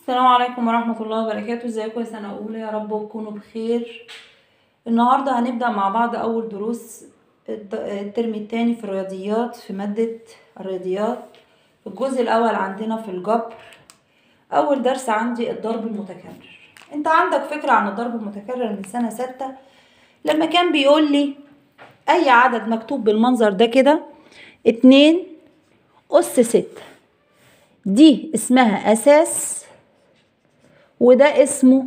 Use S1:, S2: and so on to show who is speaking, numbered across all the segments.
S1: السلام عليكم ورحمة الله وبركاته ازيكم يا سنة أولى يا رب تكونوا بخير النهاردة هنبدأ مع بعض أول دروس الد- الترم التاني في الرياضيات في مادة الرياضيات الجزء الأول عندنا في الجبر أول درس عندي الضرب المتكرر انت عندك فكرة عن الضرب المتكرر من سنة ستة لما كان بيقول لي أي عدد مكتوب بالمنظر ده كده اتنين أس ستة دي اسمها أساس وده اسمه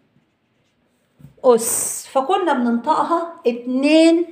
S1: أس فكنا بننطقها اتنين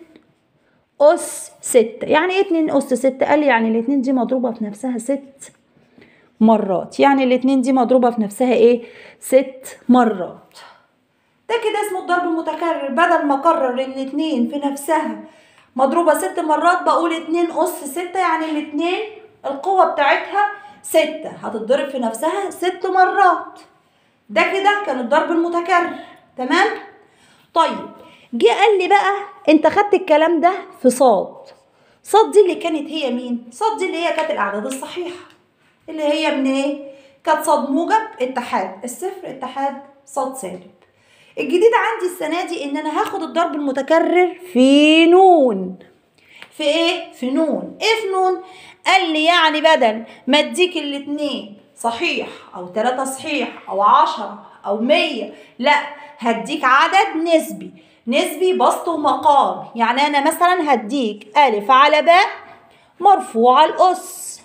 S1: أس ستة يعني ايه اتنين أس ستة قال لي يعني الاتنين دي مضروبة في نفسها ست مرات يعني الاتنين دي مضروبة في نفسها ايه ست مرات ده كده اسمه الضرب المتكرر بدل ما اكرر ان اتنين في نفسها مضروبة ست مرات بقول اتنين أس ستة يعني الاتنين القوة بتاعتها ستة هتتضرب في نفسها ست مرات ده كده كان الضرب المتكرر تمام طيب جه قال لي بقى انت خدت الكلام ده في صاد صاد دي اللي كانت هي مين صاد دي اللي هي كانت الاعداد الصحيحه اللي هي من ايه كانت صاد موجب اتحاد الصفر اتحاد صاد سالب الجديد عندي السنه دي ان انا هاخد الضرب المتكرر في نون في ايه في نون ايه في نون قال لي يعني بدل ما اديك الاتنين صحيح او تلاتة صحيح او عشرة او مية لا هديك عدد نسبي نسبي بسط ومقام يعني انا مثلا هديك الف على باء مرفوع الاس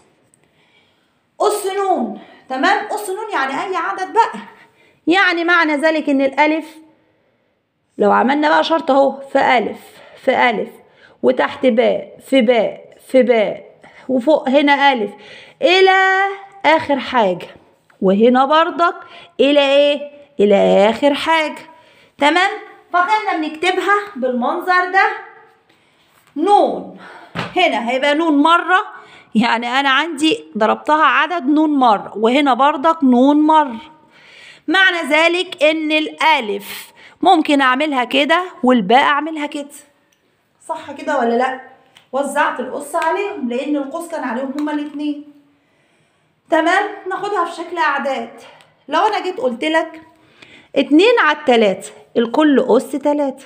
S1: أس نون تمام أس نون يعني أي عدد بقى يعني معنى ذلك إن الألف لو عملنا بقى شرط أهو في ألف في ألف وتحت باء في باء في باء وفوق هنا ألف إلى آخر حاجة وهنا برضك إلى إيه؟ إلى آخر حاجة تمام؟ فكنا بنكتبها بالمنظر ده نون هنا هيبقى نون مرة يعني أنا عندي ضربتها عدد نون مرة وهنا برضك نون مرة معنى ذلك إن الألف ممكن أعملها كده والباء أعملها كده صح كده ولا لأ؟ وزعت القص عليهم لأن القوس كان عليهم هما الاتنين تمام ناخدها في شكل أعداد لو أنا جيت قلت لك اتنين على التلاتة الكل أس تلاتة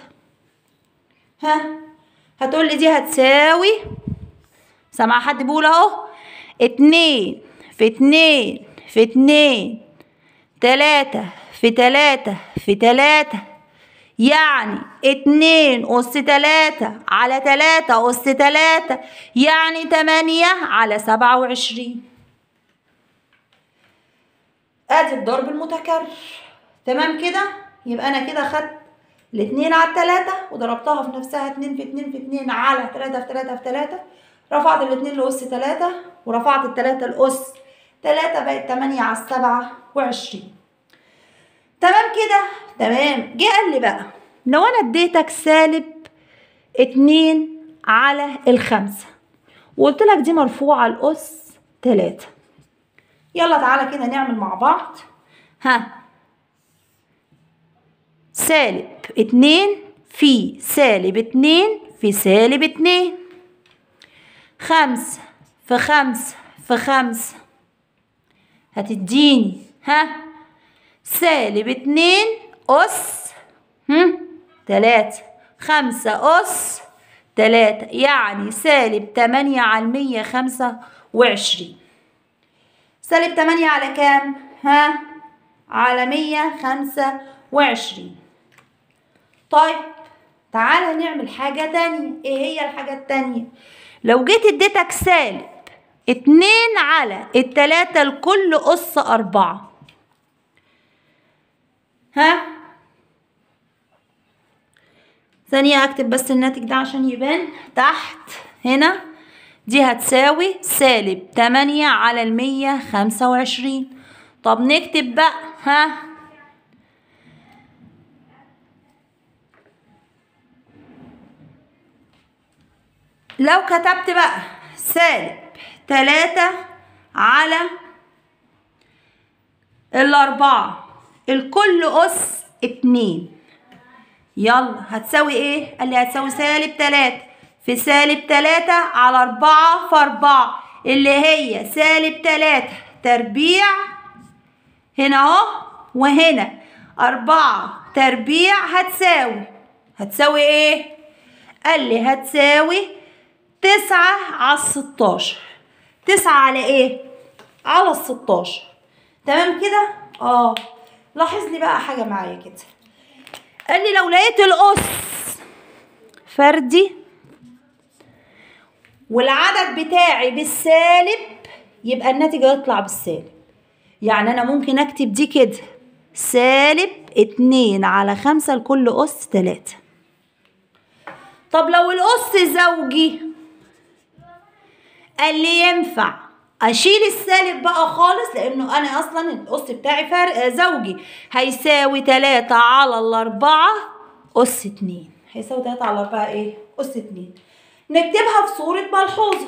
S1: ها هتقول لي دي هتساوي سامع حد بيقول اهو اتنين في اتنين في اتنين تلاتة في تلاتة في تلاتة يعني اتنين أس تلاتة على تلاتة أس تلاتة يعني تمانية على سبعة وعشرين ادي الضرب المتكرر تمام كده يبقى انا كده خدت الاتنين على التلاتة وضربتها في نفسها اتنين في اتنين في اتنين على تلاتة في تلاتة في تلاتة رفعت الاتنين لأس تلاتة ورفعت التلاتة لأس تلاتة بقت تمانية على السبعة وعشرين تمام كده تمام جه قال لي بقى لو انا اديتك سالب اتنين على الخمسة وقلت لك دي مرفوعة الأس تلاتة يلا تعالى كده نعمل مع بعض ها سالب اتنين في سالب اتنين في سالب اتنين خمسة في خمسة في خمسة هتديني ها سالب اتنين أس هم تلاتة خمسة أس تلاتة يعني سالب تمانية على المية خمسة وعشرين سالب تمانية على كام؟ ها؟ على مية خمسة وعشرين طيب تعالى نعمل حاجة تانية ايه هي الحاجة التانية؟ لو جيت اديتك سالب اتنين على التلاتة الكل أس أربعة ها؟ ثانية هكتب بس الناتج ده عشان يبان تحت هنا دي هتساوي سالب تمانية على المية خمسة وعشرين طب نكتب بقى ها لو كتبت بقى سالب تلاتة على الأربعة الكل أس اتنين يلا هتساوي ايه؟ قال لي هتساوي سالب تلاتة في سالب تلاتة على أربعة في أربعة اللي هي سالب تلاتة تربيع هنا اهو وهنا أربعة تربيع هتساوي هتساوي ايه؟ قال لي هتساوي تسعة على الستاشر تسعة على ايه؟ على الستاشر تمام كده؟ اه لاحظ لي بقى حاجة معايا كده قال لي لو لقيت الأس فردي والعدد بتاعي بالسالب يبقى الناتج هيطلع بالسالب يعني أنا ممكن أكتب دي كده سالب اتنين على خمسة لكل أس تلاتة طب لو الأس زوجي قال لي ينفع اشيل السالب بقى خالص لانه انا اصلا الاس بتاعي فرق زوجي هيساوي تلاتة على الاربعة اس اتنين هيساوي تلاتة على الاربعة ايه اس اتنين نكتبها في صورة ملحوظة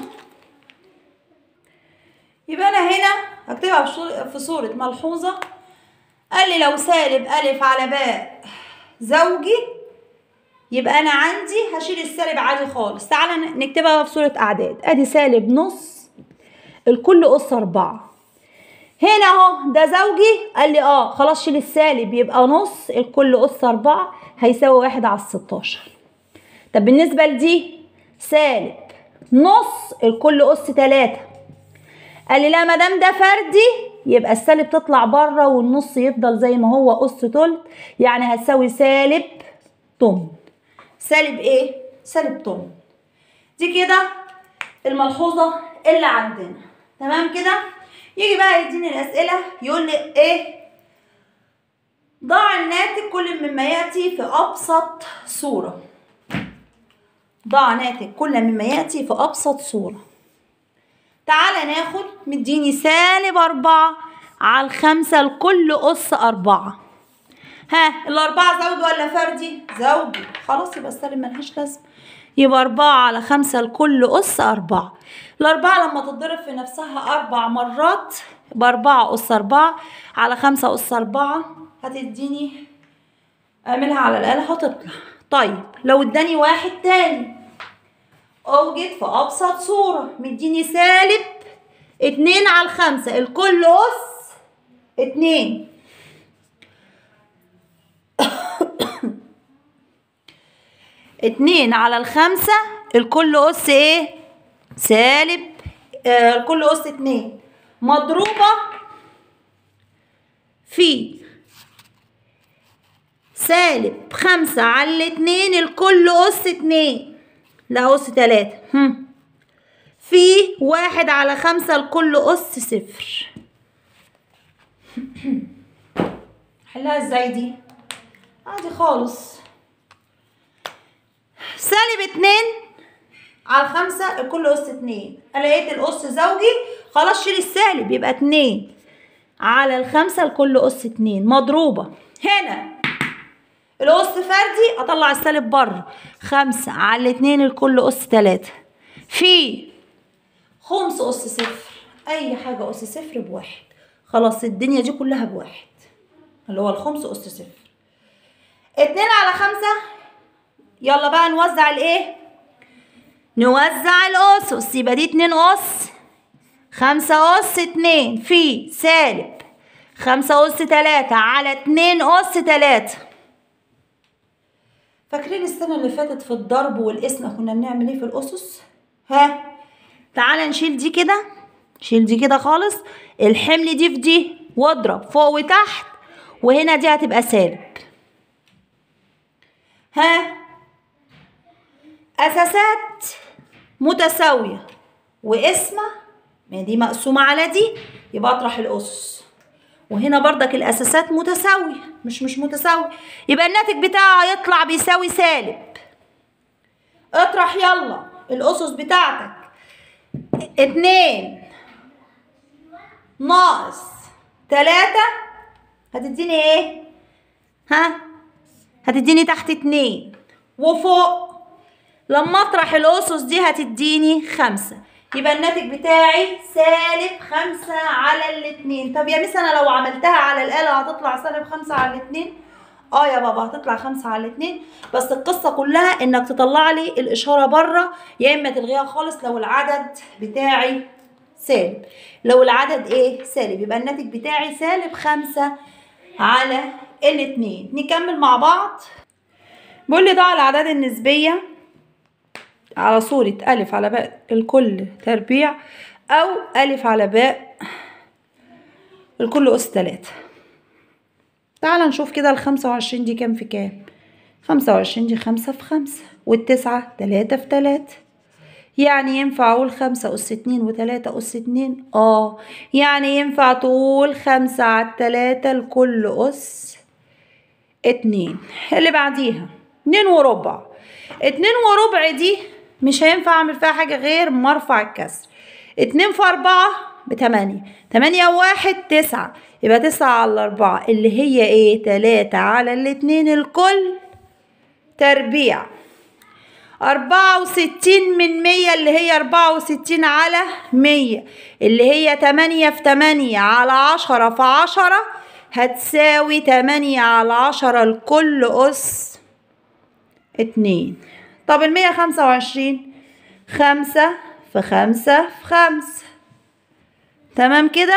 S1: يبقى انا هنا هكتبها في صورة ملحوظة قال لي لو سالب الف على باء زوجي يبقى انا عندي هشيل السالب عادي خالص تعالى نكتبها في صورة اعداد ادي سالب نص الكل أس أربعة هنا أهو ده زوجي قال لي اه خلاص شيل السالب يبقى نص الكل أس أربعة هيساوي واحد على الستاشر طب بالنسبة لدي سالب نص الكل أس تلاتة قال لي لا مادام ده فردي يبقى السالب تطلع بره والنص يفضل زي ما هو أس تلت يعني هتساوي سالب تمن سالب ايه؟ سالب تمن دي كده الملحوظة اللي عندنا تمام كده يجي بقى يديني الأسئلة يقول لي إيه ضع الناتج كل مما يأتي في أبسط صورة ضع ناتج كل مما يأتي في أبسط صورة تعالى ناخد مديني سالب أربعة على الخمسة لكل أس أربعة ها الأربعة زوجي ولا فردي؟ زوجي خلاص يبقى السالب ملهاش لازمة يبقى أربعة على خمسة لكل أس أربعة الأربعة لما تتضرب في نفسها أربع مرات بأربعة أس أربعة على خمسة أس أربعة هتديني أعملها على الآلة هتطلع طيب لو اداني واحد تاني أوجد في أبسط صورة مديني سالب اتنين على الخمسة الكل أس اتنين اتنين على الخمسة الكل أس ايه سالب آه الكل أس اتنين مضروبة في سالب خمسة على الاتنين الكل أس اتنين لا أس تلاتة هم. في واحد على خمسة الكل أس صفر حلها ازاي دي عادي خالص سالب اتنين على الخمسة الكل أس اتنين أنا لقيت الأس زوجي خلاص شيل السالب يبقى اتنين على الخمسة الكل أس اتنين مضروبة هنا الأس فردي أطلع السالب بره خمسة على الاتنين الكل أس تلاتة في خمس أس صفر أي حاجة أس صفر بواحد خلاص الدنيا دي كلها بواحد اللي هو الخمس أس صفر اتنين على خمسة يلا بقى نوزع الايه نوزع الاسس يبقى دي اتنين اس خمسة اس اتنين في سالب خمسة اس تلاتة على اتنين اس تلاتة فاكرين السنة اللي فاتت في الضرب والقسمة كنا بنعمل ايه في الأسس؟ ها تعالى نشيل دي كده شيل دي كده خالص الحمل دي في دي واضرب فوق وتحت وهنا دي هتبقى سالب ها أساسات متساوية وقسمة ما دي مقسومة على دي يبقى أطرح الأسس وهنا بردك الأساسات متساوية مش مش متساوية يبقى الناتج بتاعها هيطلع بيساوي سالب اطرح يلا الأسس بتاعتك اتنين ناقص تلاتة هتديني ايه؟ ها؟ هتديني تحت اتنين وفوق لما اطرح الاسس دي هتديني خمسة يبقى الناتج بتاعي سالب خمسة على الاتنين طب يا مس انا لو عملتها على الآلة هتطلع سالب خمسة على الاتنين اه يا بابا هتطلع خمسة على الاتنين بس القصة كلها انك تطلع لي الاشارة بره يا اما تلغيها خالص لو العدد بتاعي سالب لو العدد ايه سالب يبقى الناتج بتاعي سالب خمسة على الاتنين نكمل مع بعض بيقول لي ضع الأعداد النسبية على صورة ألف على باء الكل تربيع أو ألف على باء الكل أس تلاتة تعال نشوف كده الخمسة وعشرين دي كام في كام خمسة وعشرين دي خمسة في خمسة والتسعة تلاتة في تلاتة يعني ينفع أقول خمسة أس اتنين وتلاتة أس اتنين اه يعني ينفع تقول خمسة على التلاتة الكل أس اتنين اللي بعديها اتنين وربع اتنين وربع دي مش هينفع اعمل فيها حاجة غير مرفع الكسر اتنين في اربعة بتمانية تمانية وواحد تسعة يبقى تسعة على اربعة اللي هي ايه تلاتة على الاتنين الكل تربيع أربعة وستين من مية اللي هي أربعة وستين على مية اللي هي تمانية في تمانية على عشرة في عشرة هتساوي تمانية على عشرة الكل أس اتنين طب المية خمسة وعشرين خمسة في خمسة في خمسة تمام كده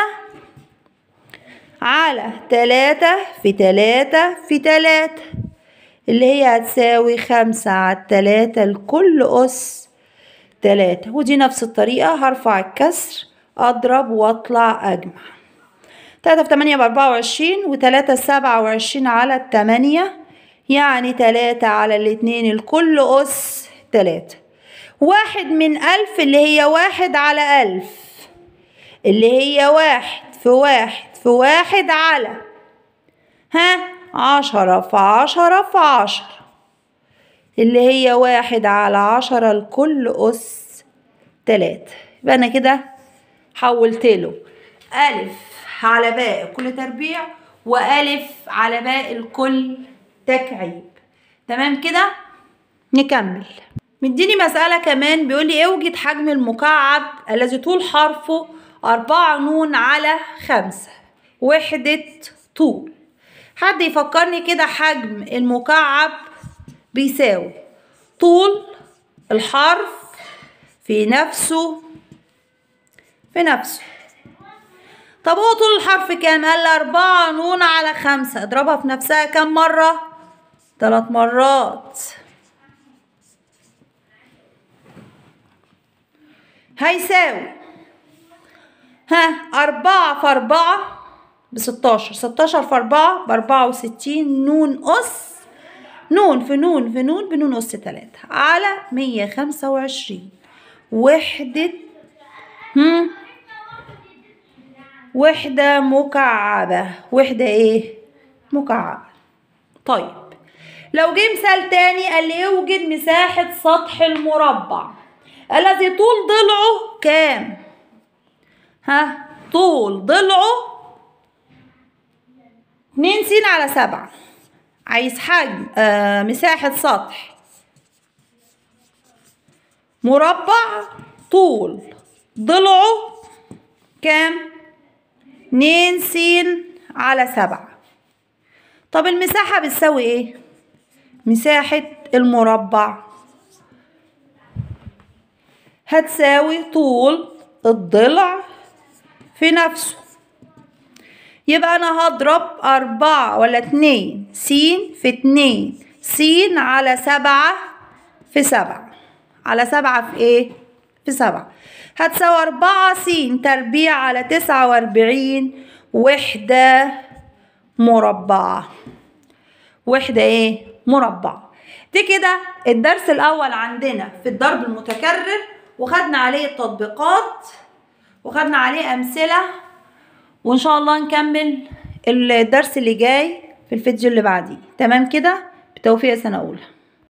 S1: على تلاتة في تلاتة في تلاتة اللي هي هتساوي خمسة على التلاتة الكل أس تلاتة ودي نفس الطريقة هرفع الكسر أضرب وأطلع أجمع تلاتة في تمانية بأربعة وعشرين وتلاتة سبعة وعشرين على التمانية يعني تلاتة على الاتنين الكل أس تلاتة واحد من ألف اللي هي واحد على ألف اللي هي واحد في واحد في واحد على ها عشرة في عشرة في عشرة اللي هي واحد على عشرة الكل أس تلاتة يبقى أنا كده حولت له ألف على باء كل تربيع وألف على باء الكل تكعيب تمام كده نكمل مديني مسألة كمان بيقول لي اوجد حجم المكعب الذي طول حرفه أربعة نون على خمسة وحدة طول حد يفكرني كده حجم المكعب بيساوي طول الحرف في نفسه في نفسه طب هو طول الحرف كام قال لي أربعة نون على خمسة اضربها في نفسها كام مرة ثلاث مرات هيساوي ها أربعة في أربعة بستاشر ستاشر في أربعة بأربعة وستين نون أس نون في نون في نون بنون أس تلاتة على مية خمسة وعشرين وحدة هم وحدة مكعبة وحدة ايه مكعبة طيب لو جه مثال تاني قال لي يوجد مساحة سطح المربع الذي طول ضلعه كام ها طول ضلعه اتنين س على سبعة عايز حجم آه مساحة سطح مربع طول ضلعه كام اتنين س على سبعة طب المساحة بتساوي ايه مساحة المربع هتساوي طول الضلع في نفسه يبقى أنا هضرب أربعة ولا اتنين س في اتنين س على سبعة في سبعة على سبعة في ايه؟ في سبعة هتساوي أربعة س تربيع على تسعة وأربعين وحدة مربعة وحدة ايه؟ مربعة دي كده الدرس الأول عندنا في الضرب المتكرر وخدنا عليه التطبيقات وخدنا عليه أمثلة وإن شاء الله نكمل الدرس اللي جاي في الفيديو اللي بعديه تمام كده بتوفيق سنة أولى